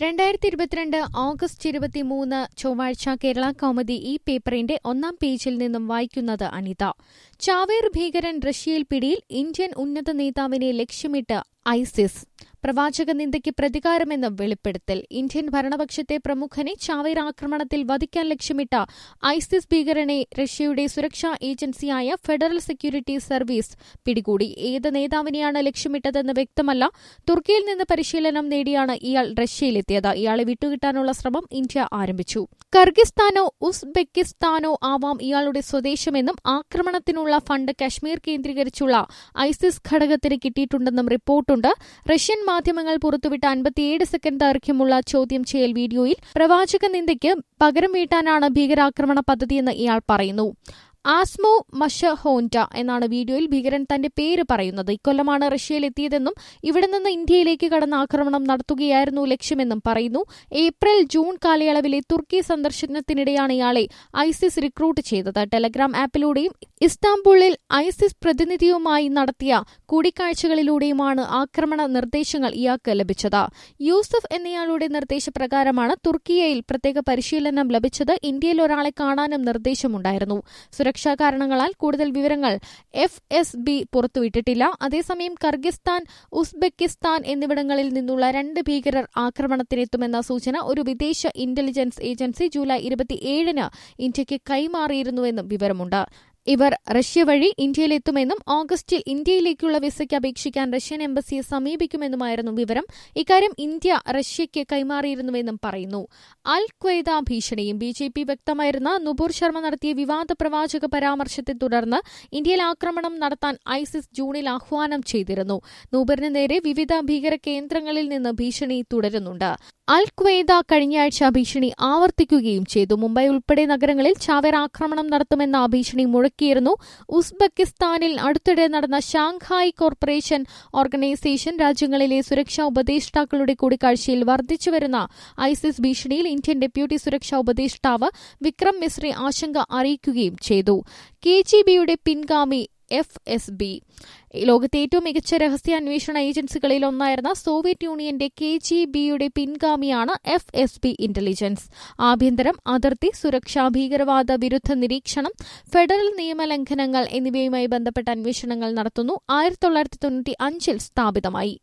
രണ്ടായിരത്തി ഇരുപത്തിരണ്ട് ഓഗസ്റ്റ് ഇരുപത്തിമൂന്ന് ചൊവ്വാഴ്ച കേരള കൗമുദി ഈ പേപ്പറിന്റെ ഒന്നാം പേജിൽ നിന്നും വായിക്കുന്നത് അനിത ചാവേർ ഭീകരൻ റഷ്യയിൽ പിടിയിൽ ഇന്ത്യൻ ഉന്നത നേതാവിനെ ലക്ഷ്യമിട്ട് ഐസിസ് പ്രവാചക നിന്ദയ്ക്ക് പ്രതികാരമെന്ന് വെളിപ്പെടുത്തൽ ഇന്ത്യൻ ഭരണപക്ഷത്തെ പ്രമുഖനെ ചാവേർ ആക്രമണത്തിൽ വധിക്കാൻ ലക്ഷ്യമിട്ട ഐസിസ് ഭീകരനെ റഷ്യയുടെ സുരക്ഷാ ഏജൻസിയായ ഫെഡറൽ സെക്യൂരിറ്റി സർവീസ് പിടികൂടി ഏത് നേതാവിനെയാണ് ലക്ഷ്യമിട്ടതെന്ന് വ്യക്തമല്ല തുർക്കിയിൽ നിന്ന് പരിശീലനം നേടിയാണ് ഇയാൾ റഷ്യയിലെത്തിയത് ഇയാളെ വിട്ടുകിട്ടാനുള്ള ശ്രമം ഇന്ത്യ ആരംഭിച്ചു കർഗിസ്ഥാനോ ഉസ്ബെക്കിസ്ഥാനോ ആവാം ഇയാളുടെ സ്വദേശമെന്നും ആക്രമണത്തിനുള്ള ഫണ്ട് കശ്മീർ കേന്ദ്രീകരിച്ചുള്ള ഐസിസ് ഘടകത്തിന് കിട്ടിയിട്ടുണ്ടെന്നും റിപ്പോർട്ടുണ്ട് റഷ്യൻ മാധ്യമങ്ങൾ പുറത്തുവിട്ട അൻപത്തിയേഴ് സെക്കൻഡ് ദൈർഘ്യമുള്ള ചോദ്യം ചെയ്യൽ വീഡിയോയിൽ പ്രവാചക നിന്ദയ്ക്ക് പകരം വീട്ടാനാണ് ഭീകരാക്രമണ പദ്ധതിയെന്ന് ഇയാൾ പറയുന്നു ആസ്മോ മഷഹോൻറ്റ എന്നാണ് വീഡിയോയിൽ ഭീകരൻ തന്റെ പേര് പറയുന്നത് ഇക്കൊല്ലമാണ് റഷ്യയിലെത്തിയതെന്നും ഇവിടെ നിന്ന് ഇന്ത്യയിലേക്ക് കടന്ന ആക്രമണം നടത്തുകയായിരുന്നു ലക്ഷ്യമെന്നും പറയുന്നു ഏപ്രിൽ ജൂൺ കാലയളവിലെ തുർക്കി സന്ദർശനത്തിനിടെയാണ് ഇയാളെ ഐസിസ് റിക്രൂട്ട് ചെയ്തത് ടെലഗ്രാം ആപ്പിലൂടെയും ഇസ്താംബുളിൽ ഐസിസ് പ്രതിനിധിയുമായി നടത്തിയ കൂടിക്കാഴ്ചകളിലൂടെയുമാണ് ആക്രമണ നിർദ്ദേശങ്ങൾ ഇയാൾക്ക് ലഭിച്ചത് യൂസഫ് എന്നയാളുടെ നിർദ്ദേശപ്രകാരമാണ് തുർക്കിയയിൽ പ്രത്യേക പരിശീലനം ലഭിച്ചത് ഇന്ത്യയിൽ ഒരാളെ കാണാനും നിർദ്ദേശമുണ്ടായിരുന്നു സുരക്ഷാ കാരണങ്ങളാൽ കൂടുതൽ വിവരങ്ങൾ എഫ് എസ് ബി പുറത്തുവിട്ടിട്ടില്ല അതേസമയം കർഗിസ്ഥാൻ ഉസ്ബെക്കിസ്ഥാൻ എന്നിവിടങ്ങളിൽ നിന്നുള്ള രണ്ട് ഭീകരർ ആക്രമണത്തിനെത്തുമെന്ന സൂചന ഒരു വിദേശ ഇന്റലിജൻസ് ഏജൻസി ജൂലൈ ഇരുപത്തിയേഴിന് ഇന്ത്യയ്ക്ക് കൈമാറിയിരുന്നുവെന്നും വിവരമുണ്ട് ഇവർ റഷ്യ വഴി ഇന്ത്യയിലെത്തുമെന്നും ഓഗസ്റ്റിൽ ഇന്ത്യയിലേക്കുള്ള വിസയ്ക്ക് അപേക്ഷിക്കാൻ റഷ്യൻ എംബസിയെ സമീപിക്കുമെന്നുമായിരുന്നു വിവരം ഇക്കാര്യം ഇന്ത്യ റഷ്യയ്ക്ക് കൈമാറിയിരുന്നുവെന്നും പറയുന്നു അൽ ഖ്വയ്ദ ഭീഷണിയും ബി ജെ പി വ്യക്തമായിരുന്ന നുപുർ ശർമ്മ നടത്തിയ വിവാദ പ്രവാചക പരാമർശത്തെ തുടർന്ന് ഇന്ത്യയിൽ ആക്രമണം നടത്താൻ ഐസിസ് ജൂണിൽ ആഹ്വാനം ചെയ്തിരുന്നു നൂബറിന് നേരെ വിവിധ ഭീകര കേന്ദ്രങ്ങളിൽ നിന്ന് ഭീഷണി തുടരുന്നുണ്ട് അൽ ഖ്വയ്ദ കഴിഞ്ഞയാഴ്ച ഭീഷണി ആവർത്തിക്കുകയും ചെയ്തു മുംബൈ ഉൾപ്പെടെ നഗരങ്ങളിൽ ചാവേർ ആക്രമണം നടത്തുമെന്ന ഭീഷണി മുഴക്കിയിരുന്നു ഉസ്ബെക്കിസ്ഥാനിൽ അടുത്തിടെ നടന്ന ഷാങ്ഹായ് കോർപ്പറേഷൻ ഓർഗനൈസേഷൻ രാജ്യങ്ങളിലെ സുരക്ഷാ ഉപദേഷ്ടാക്കളുടെ കൂടിക്കാഴ്ചയിൽ വർദ്ധിച്ചുവരുന്ന ഐസിസ് ഭീഷണിയിൽ ഇന്ത്യൻ ഡെപ്യൂട്ടി സുരക്ഷാ ഉപദേഷ്ടാവ് വിക്രം മിശ്രി ആശങ്ക അറിയിക്കുകയും ചെയ്തു കെ ജി ബിയുടെ പിൻഗാമി എഫ് എസ് ബി ലോകത്തെ ഏറ്റവും മികച്ച രഹസ്യാന്വേഷണ ഏജൻസികളിൽ ഒന്നായിരുന്ന സോവിയറ്റ് യൂണിയന്റെ കെ ജി ബിയുടെ പിൻഗാമിയാണ് എഫ് എസ് ബി ഇന്റലിജൻസ് ആഭ്യന്തരം അതിർത്തി സുരക്ഷ ഭീകരവാദ വിരുദ്ധ നിരീക്ഷണം ഫെഡറൽ നിയമലംഘനങ്ങൾ എന്നിവയുമായി ബന്ധപ്പെട്ട അന്വേഷണങ്ങൾ നടത്തുന്നു ആയിരത്തി തൊള്ളായിരത്തി തൊണ്ണൂറ്റി അഞ്ചിൽ സ്ഥാപിതമായി